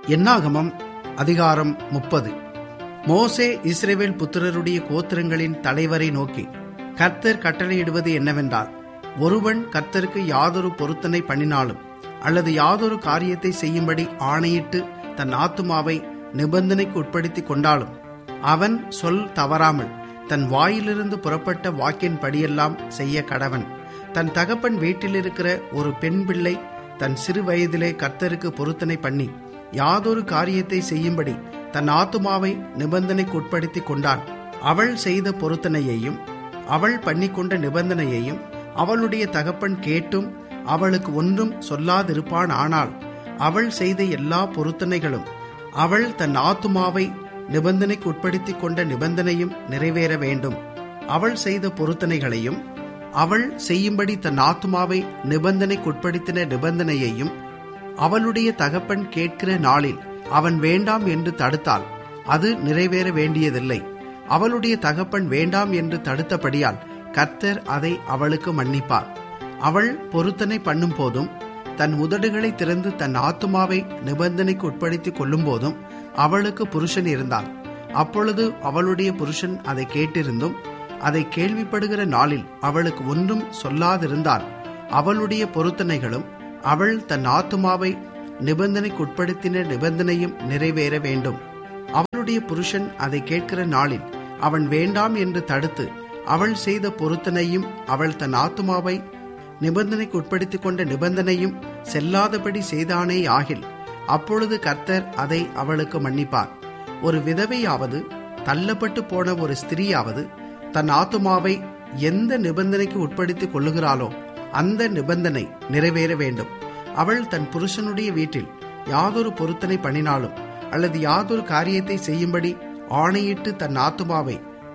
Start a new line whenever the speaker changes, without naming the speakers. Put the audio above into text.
என்னாகமம் அதிகாரம் முப்பது மோசே இஸ்ரேவேல் புத்திரருடைய கோத்திரங்களின் தலைவரை நோக்கி கர்த்தர் கட்டளையிடுவது என்னவென்றால் ஒருவன் கர்த்தருக்கு யாதொரு பொருத்தனை பண்ணினாலும் அல்லது யாதொரு காரியத்தை செய்யும்படி ஆணையிட்டு தன் ஆத்துமாவை நிபந்தனைக்கு உட்படுத்தி கொண்டாலும் அவன் சொல் தவறாமல் தன் வாயிலிருந்து புறப்பட்ட வாக்கின் படியெல்லாம் செய்ய கடவன் தன் தகப்பன் வீட்டில் இருக்கிற ஒரு பெண் பிள்ளை தன் சிறு வயதிலே கர்த்தருக்கு பொருத்தனை பண்ணி யாதொரு காரியத்தை செய்யும்படி தன் ஆத்துமாவை நிபந்தனைக்கு உட்படுத்தி கொண்டான் அவள் செய்த பொருத்தனையையும் அவள் பண்ணிக்கொண்ட நிபந்தனையையும் அவளுடைய தகப்பன் கேட்டும் அவளுக்கு ஒன்றும் சொல்லாதிருப்பான் ஆனால் அவள் செய்த எல்லா பொருத்தனைகளும் அவள் தன் ஆத்துமாவை நிபந்தனைக்கு உட்படுத்தி கொண்ட நிபந்தனையும் நிறைவேற வேண்டும் அவள் செய்த பொருத்தனைகளையும் அவள் செய்யும்படி தன் ஆத்துமாவை நிபந்தனைக்கு உட்படுத்தின நிபந்தனையையும் அவளுடைய தகப்பன் கேட்கிற நாளில் அவன் வேண்டாம் என்று தடுத்தால் அது நிறைவேற வேண்டியதில்லை அவளுடைய தகப்பன் வேண்டாம் என்று தடுத்தபடியால் கர்த்தர் அதை அவளுக்கு மன்னிப்பார் அவள் பொருத்தனை பண்ணும் போதும் தன் உதடுகளை திறந்து தன் ஆத்துமாவை நிபந்தனைக்கு உட்படுத்தி கொள்ளும் போதும் அவளுக்கு புருஷன் இருந்தான் அப்பொழுது அவளுடைய புருஷன் அதை கேட்டிருந்தும் அதை கேள்விப்படுகிற நாளில் அவளுக்கு ஒன்றும் சொல்லாதிருந்தால் அவளுடைய பொருத்தனைகளும் அவள் தன் ஆத்துமாவை நிபந்தனைக்கு உட்படுத்தின நிபந்தனையும் நிறைவேற வேண்டும் அவளுடைய புருஷன் அதை கேட்கிற நாளில் அவன் வேண்டாம் என்று தடுத்து அவள் செய்த பொருத்தனையும் அவள் தன் ஆத்துமாவை நிபந்தனைக்கு உட்படுத்திக் கொண்ட நிபந்தனையும் செல்லாதபடி செய்தானே ஆகில் அப்பொழுது கர்த்தர் அதை அவளுக்கு மன்னிப்பார் ஒரு விதவையாவது தள்ளப்பட்டு போன ஒரு ஸ்திரீயாவது தன் ஆத்துமாவை எந்த நிபந்தனைக்கு உட்படுத்திக் கொள்ளுகிறாளோ அந்த நிபந்தனை நிறைவேற வேண்டும் அவள் தன் புருஷனுடைய வீட்டில் யாதொரு பொருத்தனை பண்ணினாலும் அல்லது யாதொரு காரியத்தை செய்யும்படி ஆணையிட்டு தன் ஆத்துமாவை